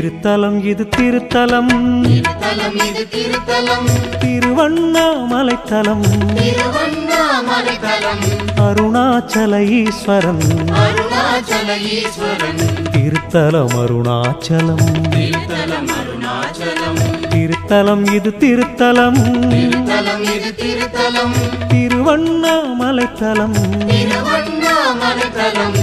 திருத்தலம் இது திருத்தலம் திருத்தலம் இது திருத்தலம் திருவண்ணாமலைத்தலம் திருவண்ணாமலைத்தலம் அருணாச்சல ஈஸ்வரன் அருணாச்சல ஈஸ்வரன் திருத்தலம் அருணாச்சலம் திருத்தலம் அருணாச்சலம் திருத்தலம் இது திருத்தலம் திருத்தலம் இது திருத்தலம் திருவண்ணாமலைத்தலம் திருவண்ணாமலைத்தலம்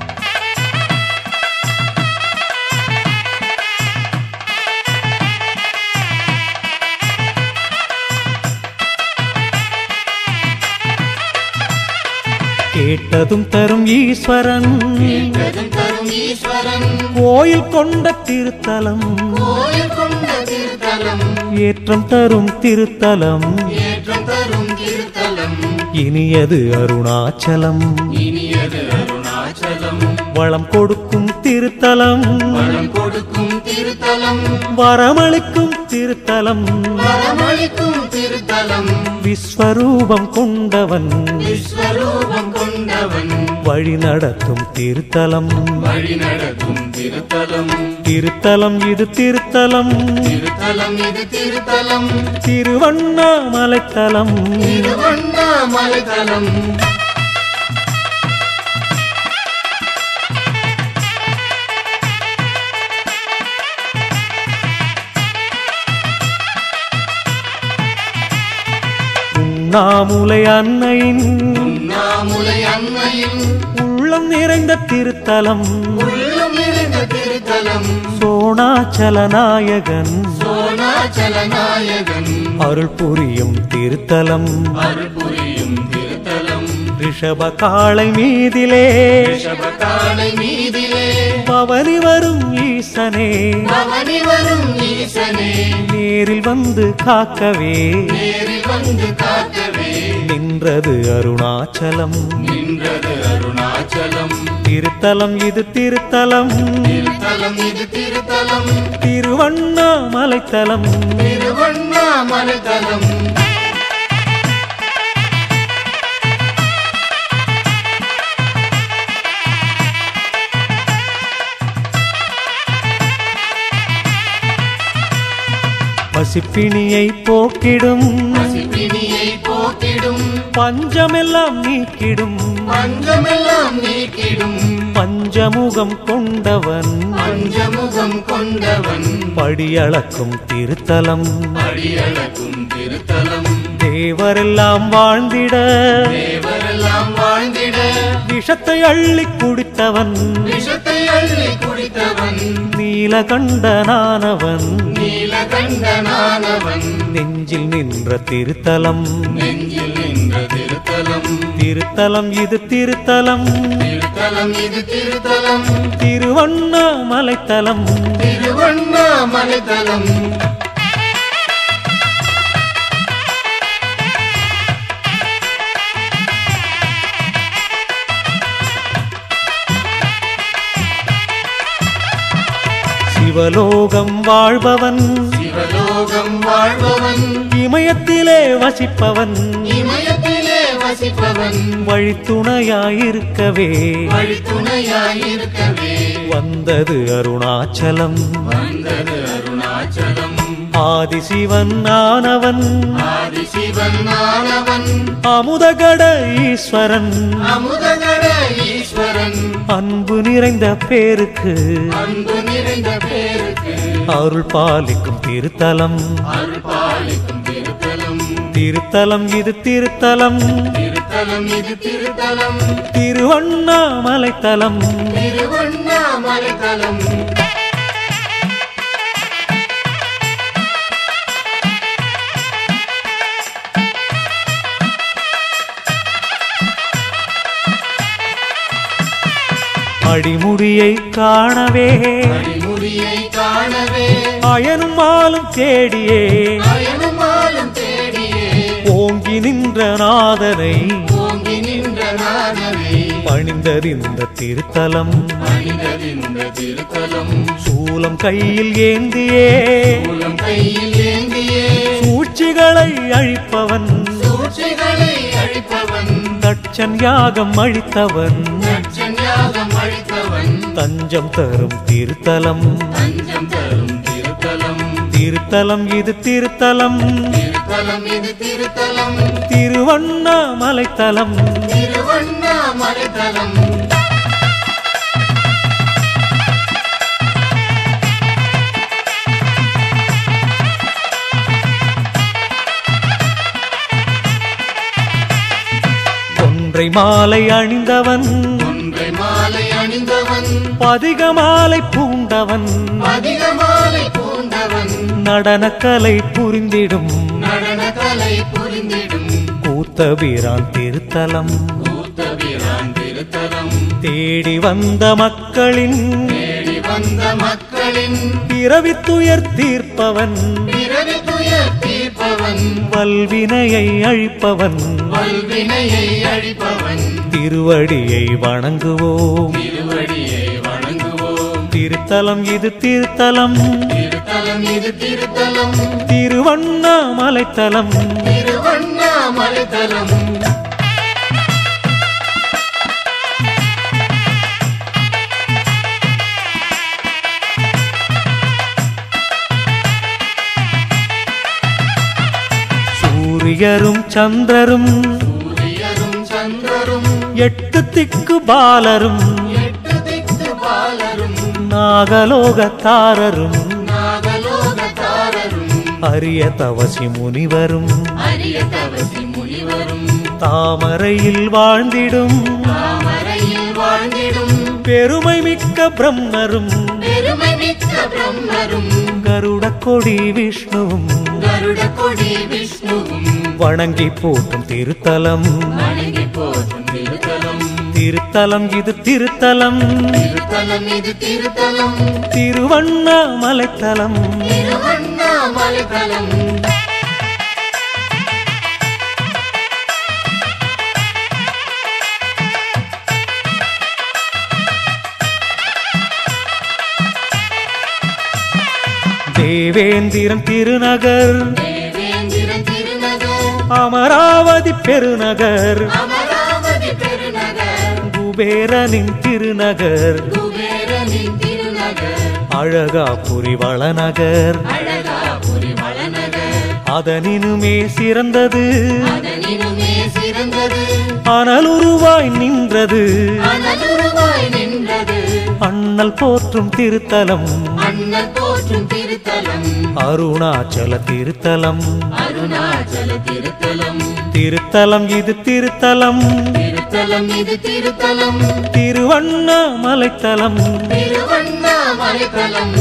கேட்டதும் தரும் ஈஸ்வரன் கேட்டதும் தரும் ஈஸ்வரன் கோயில் கொண்ட திருத்தலம் கோயில் கொண்ட திருத்தலம் ஏற்றம் தரும் திருத்தலம் ஏற்றம் தரும் திருத்தலம் இனியது அருணாச்சலம் இனியது அருணாச்சலம் வளம் கொடுக்கும் திருத்தலம் வளம் கொடுக்கும் திருத்தலம் வரமளிக்கும் திருத்தலம் வரமளிக்கும் திருத்தலம் விஸ்வரூபம் கொண்டவன் விஸ்வரூபம் கொண்டவன் வழி நடத்தும் திருத்தலம் வழி நடக்கும் திருத்தலம் திருத்தலம் இது திருத்தலம் திருத்தலம் இது திருத்தலம் திருவண்ணாமலைத்தலம் திருவண்ணாமலைத்தலம் உண்ணாமுலை அன்னையின் உண்ணாமுலை அன்னையின் உள்ளம் நிறைந்த திருத்தலம் உள்ளம் நிறைந்த திருத்தலம் சோணாச்சல நாயகன் சோனாச்சல நாயகன் அருள் புரியும் திருத்தலம் அருள் புரியும் திருத்தலம் ரிஷப காளை மீதிலே ரிஷபகாலை மீதிலே பவனி வரும் ஈசனே பவனி வரும் ஈசனே நேரில் வந்து காக்கவே நேரில் வந்து காக்கவே நின்றது அருணாச்சலம் நின்றது அருணாச்சலம் திருத்தலம் இது திருத்தலம் திருத்தலம் இது திருத்தலம் திருவண்ணாமலைத்தலம் திருவண்ணாமலைத்தலம் பசிப்பிணியை போக்கிடும் பசிப்பினியை போக்கிடும் பஞ்சமெல்லாம் நீக்கிடும் பஞ்சமெல்லாம் நீக்கிடும் பஞ்சமுகம் கொண்டவன் பஞ்சமுகம் கொண்டவன் படியளக்கும் திருத்தலம் அடியளக்கும் திருத்தலம் தேவரெல்லாம் வாழ்ந்திட தேவரெல்லாம் வாழ்ந்திட விஷத்தை அள்ளி குடித்தவன் விஷத்தை அள்ளி குடித்தவன் நீலகண்டனானவன் நீலகண்டனானவன் நெஞ்சில் நின்ற திருத்தலம் நெஞ்சில் நின்ற திருத்தலம் திருத்தலம் இது திருத்தலம் திருத்தலம் இது திருத்தலம் திருவண்ணாமலைத்தலம் திருவண்ணாமலைத்தலம் சிவலோகம் வாழ்பவன் சிவலோகம் வாழ்பவன் இமயத்திலே வசிப்பவன் இமயத்திலே வசிப்பவன் வழித்துணையாயிருக்கவே வழித்துணையாயிருக்கவே வந்தது அருணாச்சலம் வந்தது அருணாச்சலம் ஆதிசிவன் ஆனவன் ஆதிசிவன் ஆனவன் அமுதகட ஈஸ்வரன் அமுதகட ஈஸ்வரன் அன்பு நிறைந்த பேருக்கு அன்பு நிறைந்த பேருக்கு அருள் பாலிக்கும் திருத்தலம் அருள் பாலிக்கும் திருத்தலம் திருத்தலம் இது திருத்தலம் திருத்தலம் இது திருத்தலம் திருவண்ணாமலைத்தலம் திருவண்ணாமலைத்தலம் அடிமுடியை காணவே அடிமுடியை காணவே அயனும் மாலும் தேடியே அயனுமாலும் தேடியே ஓங்கி நின்ற நாதனை ஓங்கி நின்ற நாதனை பணிந்தறிந்த திருத்தலம் மனிதரிந்த திருத்தலம் சூலம் கையில் ஏந்தியே மூலம் கையில் ஏந்தியே சூழ்ச்சிகளை அழிப்பவன் சூழ்ச்சிகளை அழிப்பவன் தட்சன் யாகம் அழித்தவன் யாகம் அழித்தவன் தஞ்சம் தரும் திருத்தலம் தஞ்சம் தரும் திருத்தலம் திருத்தலம் இது திருத்தலம் திருத்தலம் இது திருத்தலம் திருவண்ணாமலைத்தலம் திருவண்ணாமலைத்தலம் ஒன்றை மாலை அணிந்தவன் ஒன்றை மாலை அணிந்தவன் பதிக மாலை பூண்டவன் அதிக மாலை பூண்டவன் நடனக்கலை புரிந்திடும் நடனக்கலை புரிந்திடும் கூத்தபிரான் திருத்தலம் கூத்தபிரான் திருத்தலம் தேடி வந்த மக்களின் தேடி வந்த மக்களின் பிறவி துயர் தீர்ப்பவன் பிறவி துயர் தீர்ப்பவன் வல்வினையை அழிப்பவன் வல்வினையை அழிப்பவன் திருவடியை வணங்குவோம் திருவடியை வணங்குவோம் திருத்தலம் இது திருத்தலம் திருத்தலம் இது திருத்தலம் திருவண்ணாமலைத்தலம் திருவண்ணாமலைத்தலம் சூரியரும் சந்திரரும் சூரியரும் சந்திரரும் எட்டு திக்கு பாலரும் எட்டு திக்கு பாலரும் நாகலோகத்தாரரும் நாகலோகத்தாரரும் அரிய தவசி முனிவரும் அரிய தவசி முனிவரும் தாமரையில் வாழ்ந்திடும் தாமரையில் வாழ்ந்திடும் பெருமை மிக்க பிரம்மரும் பெருமை மிக்க பிரம்மரும் கருட கொடி விஷ்ணுவும் கருட கொடி விஷ்ணுவும் வணங்கி போற்றும் திருத்தலம் வணங்கி போற்றும் திருத்தலம் திருத்தலம் இது திருத்தலம் திருத்தலம் இது திருத்தலம் திருவண்ணாமலைத்தலம் திருவண்ணாமலைத்தலம் தேவேந்திரன் திருநகர் தேவேந்திரன் திருநகர் அமராவதி பெருநகர் அமராவதி பெருநகர் குபேரனின் திருநகர் குபேரனின் திருநகர் அழகாபுரி வளநகர் அழகாபுரி வளநகர் அதனினுமே சிறந்தது அதனினுமே சிறந்தது அனலுருவாய் நின்றது அனலுருவாய் நின்றது அண்ணல் போற்றும் திருத்தலம் அண்ணல் போற்றும் திருத்தலம் அருணாச்சல திருத்தலம் அருணாச்சல திருத்தலம் திருத்தலம் இது திருத்தலம் திருத்தலம் இது திருத்தலம் திருவண்ணாமலைத்தலம் திருவண்ணாமலைத்தலம்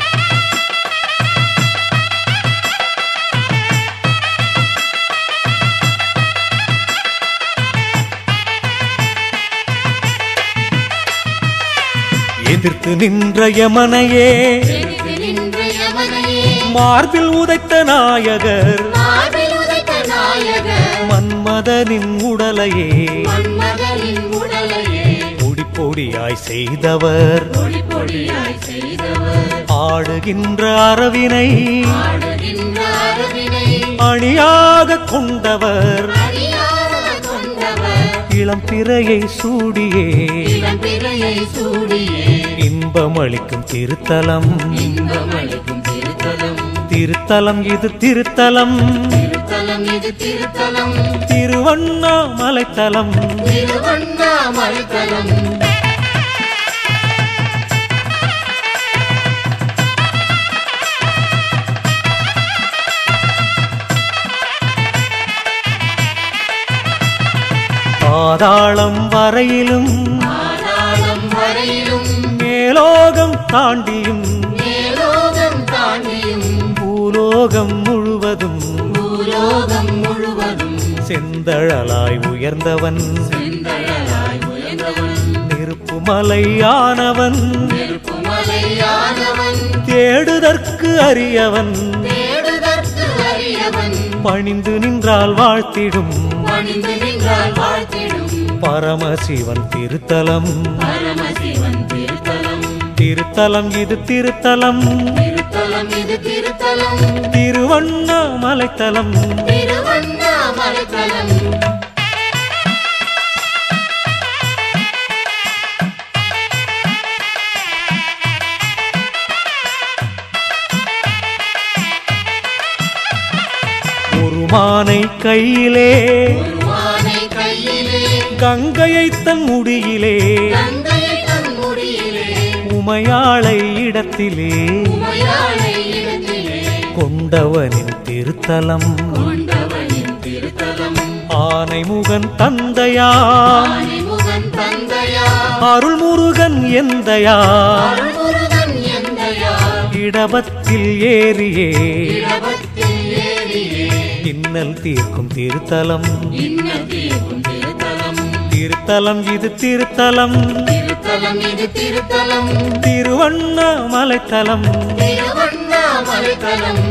எதிர்த்து நின்ற யமனையே எதிர்த்து நின்ற யமனையே மார்பில் உதைத்த நாயகர் மார்பில் உதைத்த நாயகர் மன்மதனின் உடலையே மன்மதனின் உடலையே பொடி பொடியாய் செய்தவர் பொடி பொடியாய் செய்தவர் ஆடுகின்ற அரவினை ஆடுகின்ற அரவினை அணியாக கொண்டவர் அறியாத கொண்டவர் இளம் பிறையை சூடியே இளம்பிறையை சூடியே இன்பமளிக்கும் திருத்தலம் இன்பமளிக்கும் திருத்தலம் திருத்தலம் இது திருத்தலம் திருத்தலம் இது திருத்தலம் திருவண்ணாமலைத்தலம் திருவண்ணாமலைத்தலம் பாதாளம் வரையிலும் ஆதாளம் வரையிலும் மேலோகம் தாண்டியும் மேலோகம் தாண்டியும் பூலோகம் முழுவதும் பூலோகம் முழுவதும் செந்தழலாய் உயர்ந்தவன் செந்தழலாய் உயர்ந்தவன் நெருப்புமலையானவன் நெருப்புமலையானவன் தேடுதற்கு அறியவன் தேடுதற்கு அறியவன் பணிந்து நின்றால் வாழ்த்திடும் பணிந்து நின்றால் வாழ்த்திடும் பரமசிவன் திருத்தலம் பரமசிவன் திருத்தலம் திருத்தலம் இது திருத்தலம் திருத்தலம் இது திருத்தலம் திருவண்ணாமலைத்தலம் திருவண்ணாமலைத்தலம் கையிலே ஒரு மானை கையிலே கங்கையை தன் முடியிலே கங்கையை தன் முடியிலே உமையாளை இடத்திலே உமையாளை இடத்திலே கொண்டவனின் திருத்தலம் கொண்டவனின் திருத்தலம் ஆனைமுகன் தந்தையா ஆனைமுகன் தந்தையா அருள்முருகன் எந்தையா அருள்முருகன் எந்தையா இடபத்தில் ஏறியே இடபத்தில் ஏறியே இன்னல் தீர்க்கும் திருத்தலம் இன்னல் தீர்க்கும் திருத்தலம் திருத்தலம் இது திருத்தலம் திருத்தலம் இது திருத்தலம் திருவண்ணாமலைத்தலம் திருவண்ணாமலை தலம்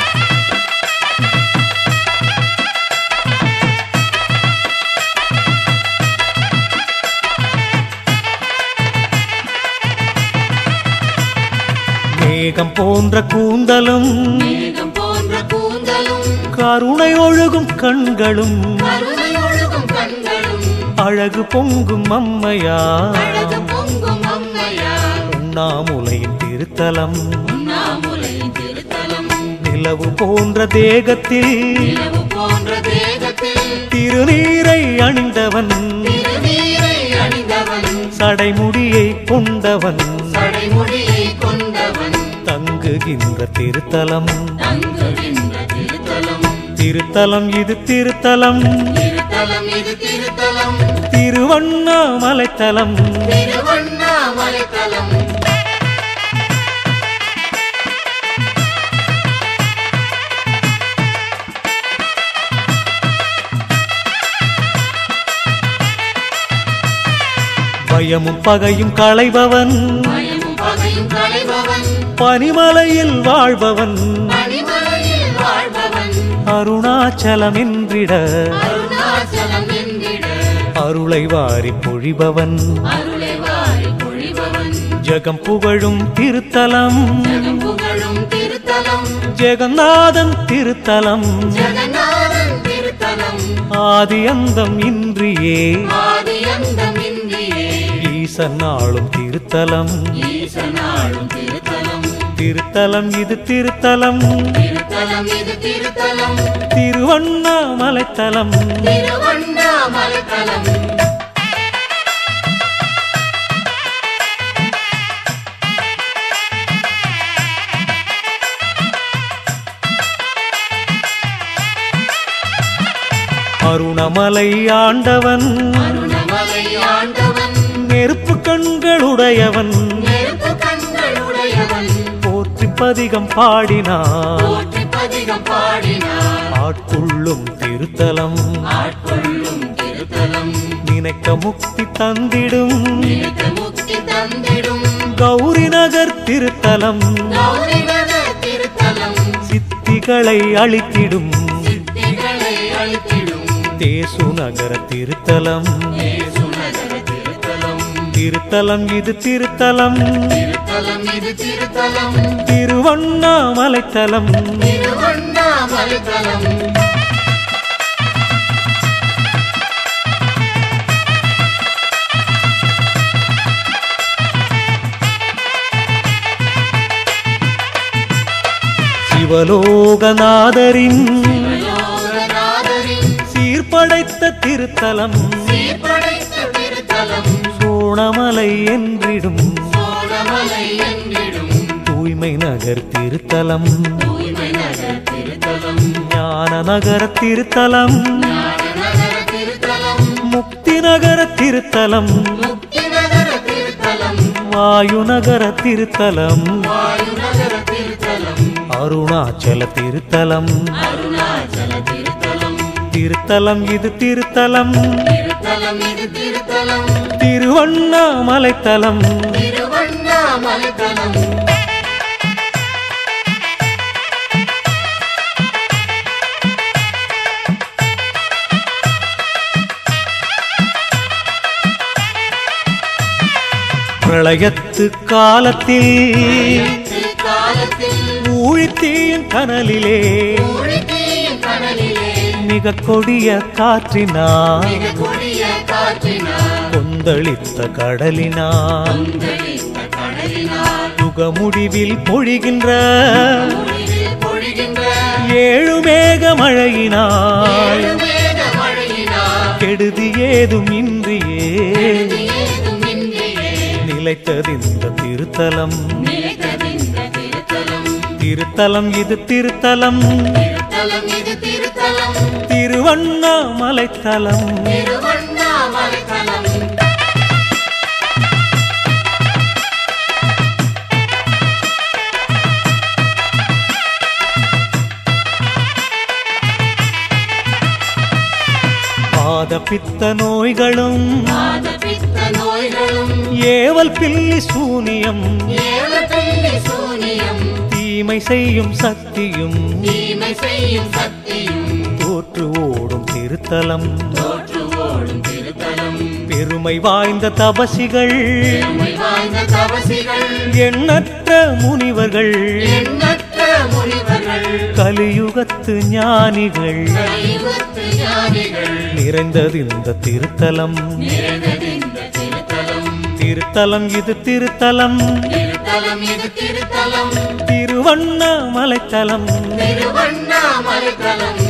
மேகம் போன்ற கூந்தலும் மேகம் போன்ற கூந்தலும் கருணை ஒழுகும் கண்களும் கருணை ஒழுகும் கண்களும் அழகு பொங்கும் அம்மையா அழகு பொங்கும் அம்மையா உண்ணாமுலையின் திருத்தலம் உண்ணாமுலை திருத்தலம் நிலவு போன்ற தேகத்தில் நிலவு போன்ற தேகத்தில் திருநீரை அணிந்தவன் திருநீரை அணிந்தவன் சடைமுடியை கொண்டவன் சடைமுடியை கொண்டவன் தங்குகின்ற திருத்தலம் தங்குகின்ற திருத்தலம் திருத்தலம் இது திருத்தலம் திருத்தலம் இது திருத்தலம் திருவண்ணாமலைத்தலம் திருவண்ணாமலை தலம் பயமும் பகையும் களைபவன் பயமும் பகையும் களைபவன் பனிமலையில் வாழ்பவன் பனிமலையில் வாழ்பவன் அருணாச்சலம் என்றிட அருணாச்சலம் என்றிட அருளை வாரி பொழிபவன் அருளை வாரி பொழிபவன் ஜெகம் புகழும் திருத்தலம் ஜெகம் புகழும் திருத்தலம் ஜெகநாதன் திருத்தலம் ஜெகநாதன் திருத்தலம் ஆதி அந்தம் இன்றியே ஆதி அந்தம் இந்தியே ஈசன் ஆளும் திருத்தலம் ஈசனாளும் திருத்தலம் திருத்தலம் இது திருத்தலம் திருத்தலம் இது திருத்தலம் திருவண்ணாமலைத்தலம் திருவண்ணாமலை தலம் அருணமலை ஆண்டவன் அருணமலை ஆண்டவன் நெருப்பு கண்களுடையவன் நெருப்பு கண்களுடையவன் போற்றி பதிகம் பாடினான் போற்றி பதிகம் பாடினார் ஆட்கொள்ளும் திருத்தலம் ஆட்கொள்ளும் திருத்தலம் நினைக்க முக்தி தந்திடும் நினைக்க முக்தி தந்திடும் கௌரி நகர் திருத்தலம் கௌரிநக திருத்தலம் சித்திகளை அழித்திடும் சித்திகளை அழித்திடும் தேசு நகர திருத்தலம் சுனகர திருத்தலம் திருத்தலம் இது திருத்தலம் திருத்தலம் இது திருத்தலம் திருவண்ணாமலைத்தலம் திருவண்ணாமலை தலம் சிவலோகநாதரின் யோகநாதரின் சீர்படைத்த திருத்தலம் சீர்படைத்த திருத்தலம் சோணமலை என்றிடும் சோழமலை என்றிடும் தூய்மை நகர் திருத்தலம் தூய்மை நகர் திருத்தலம் ஞான நகர திருத்தலம் ஞானநகர திருத்தலம் முக்தி நகர திருத்தலம் முக்தி நகர திருத்தலம் வாயு நகர திருத்தலம் வாயுநகர திருத்தலம் அருணாச்சல திருத்தலம் அருணாச்சல திருத்தலம் திருத்தலம் இது திருத்தலம் திருத்தலம் இது திருத்தலம் திருவண்ணாமலைத்தலம் திருவண்ணாமலை தலம் பிரளயத்து காலத்தில் காலத்தில் ஊழித்தீயின் கனலிலே ஊழித்தீயின் கடலிலே மிக கொடிய காற்றினால் மிக கொடிய காற்றினால் கொந்தளித்த கடலினால் கொந்தளித்த கடலினால் யுக முடிவில் பொழிகின்ற பொழிவில் பொழிகின்ற ஏழு மேக மழையினால் ஏழு மேக மழையினால் கெடுதி ஏதும் இன்றியே ஏதும் இன்றியே நிலைத்ததிந்த திருத்தலம் நிலைத்ததிந்த திருத்தலம் திருத்தலம் இது திருத்தலம் திருத்தலம் இது திருத்தலம் திருவண்ணாமலைத்தலம் திருவண்ணாமலை தலம் பாத பித்த நோய்களும் பாத பித்த நோய்களும் ஏவல் பில்லி சூனியம் ஏவ பிள்ளை சூனியம் தீமை செய்யும் சக்தியும் தீமை செய்யும் சக்தியும் தோற்று ஓடும் திருத்தலம் தோற்று ஓடும் திருத்தலம் பெருமை வாய்ந்த தபசிகள் பெருமை வாய்ந்த தவசிகள் எண்ணற்ற முனிவர்கள் எண்ணற்ற முனிவர்கள் கலியுகத்து ஞானிகள் கலியுகத்து ஞானிகள் நிறைந்தது இந்த திருத்தலம் நிறைந்ததிந்த திருத்தலம் திருத்தலம் இது திருத்தலம் திருத்தலம் இது திருத்தலம் திருவண்ணாமலைத்தலம் திருவண்ணாமலை தலம்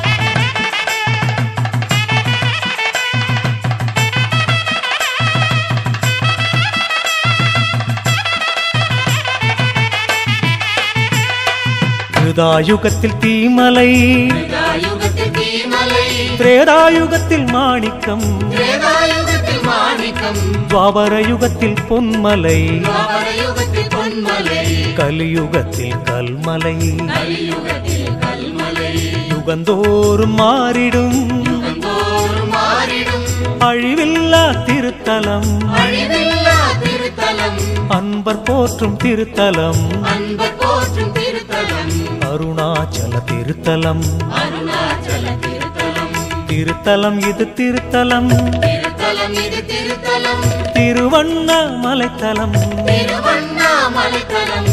கிருதாயுகத்தில் தீமலை யுகத்தில் தீமலை திரேதாயுகத்தில் மாணிக்கம் திரேதாயுகத்தில் மாணிக்கம் துவாபர யுகத்தில் பொன்மலை துவாபர யுகத்தில் பொன்மலை கலியுகத்தில் கல்மலை கலியுகத்தில் கல்மலை யுகந்தோறும் மாறிடும் யுகந்தோறும் மாறிடும் அழிவில்லா திருத்தலம் அழிவில்லா திருத்தலம் அன்பர் போற்றும் திருத்தலம் அன்பர் போற்றும் திருத்தலம் அருணாச்சல திருத்தலம் அருணாச்சல திருத்தலம் திருத்தலம் இது திருத்தலம் திருத்தலம் இது திருத்தலம் திருவண்ணாமலைத்தலம் திருவண்ணாமலை தலம்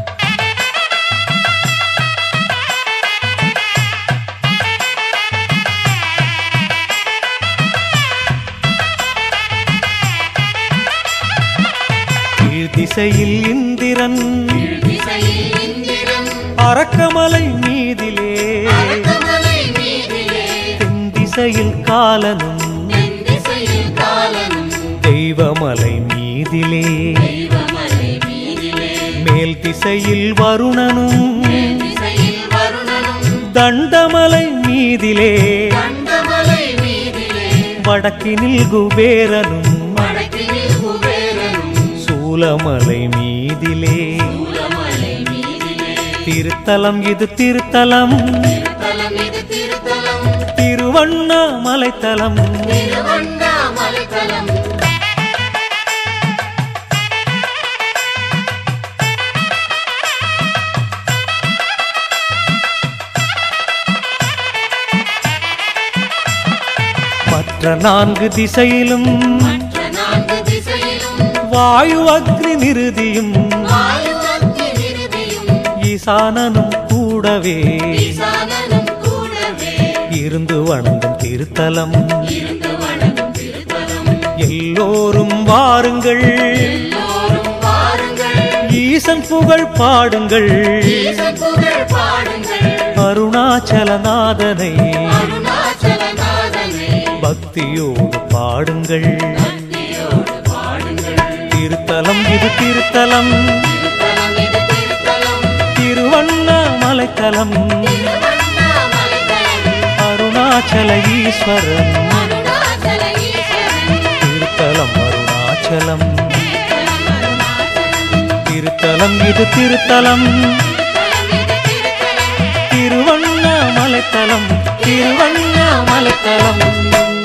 கீழ் திசையில் இந்திரன் திசையில் இந்திரன் அரக்கமலை மீதிலே அரக்கமலை மீதிலே தென் திசையில் காலனும் தென் திசையில் காலனும் தெய்வமலை மீதிலே தெய்வமலை மீதிலே மேல் திசையில் வருணனும் தென் திசையில் வருணனும் தண்டமலை மீதிலே கண்டமலை மீதிலே வடக்கினில் குபேரனும் வடக்கினில் குபேரனும் சூலமலை மீதிலே சூலமலை மீதிலே திருத்தலம் இது திருத்தலம் திருத்தலம் இது திருத்தலம் திருவண்ணாமலைத்தலம் திருவண்ணாமலை தலம் மற்ற நான்கு திசையிலும் மற்ற நான்கு திசையிலும் வாயு அக்னி நிருதியும் வாயு அக்னி நிருதியும் ஈசானனும் கூடவே ஈசானனும் கூடவே இருந்து வணங்கும் திருத்தலம் இருந்து வணங்கும் திருத்தலம் எல்லோரும் வாருங்கள் எல்லோரும் வாருங்கள் ஈசன் புகழ் பாடுங்கள் ஈசன் புகழ் பாடுங்கள் அருணாச்சலநாதனை அருணாச்சலநாதனை பக்தியோடு பாடுங்கள் பக்தியோடு பாடுங்கள் திருத்தலம் இது திருத்தலம் திருத்தலம் இது திருத்தலம் திருவண்ணாமலைத்தலம் திருவண்ணாமலை தலம் அருணாச்சல ஈஸ்வரன் அருணாச்சல ஈஸ்வரன் திருத்தலம் அருணாச்சலம் திருத்தலம் அருணாச்சலம் திருத்தலம் இது திருத்தலம் திருத்தலம் இது திருத்தலம் திருவண்ணாமலைத்தலம் திருவண்ணாமலைத்தலம்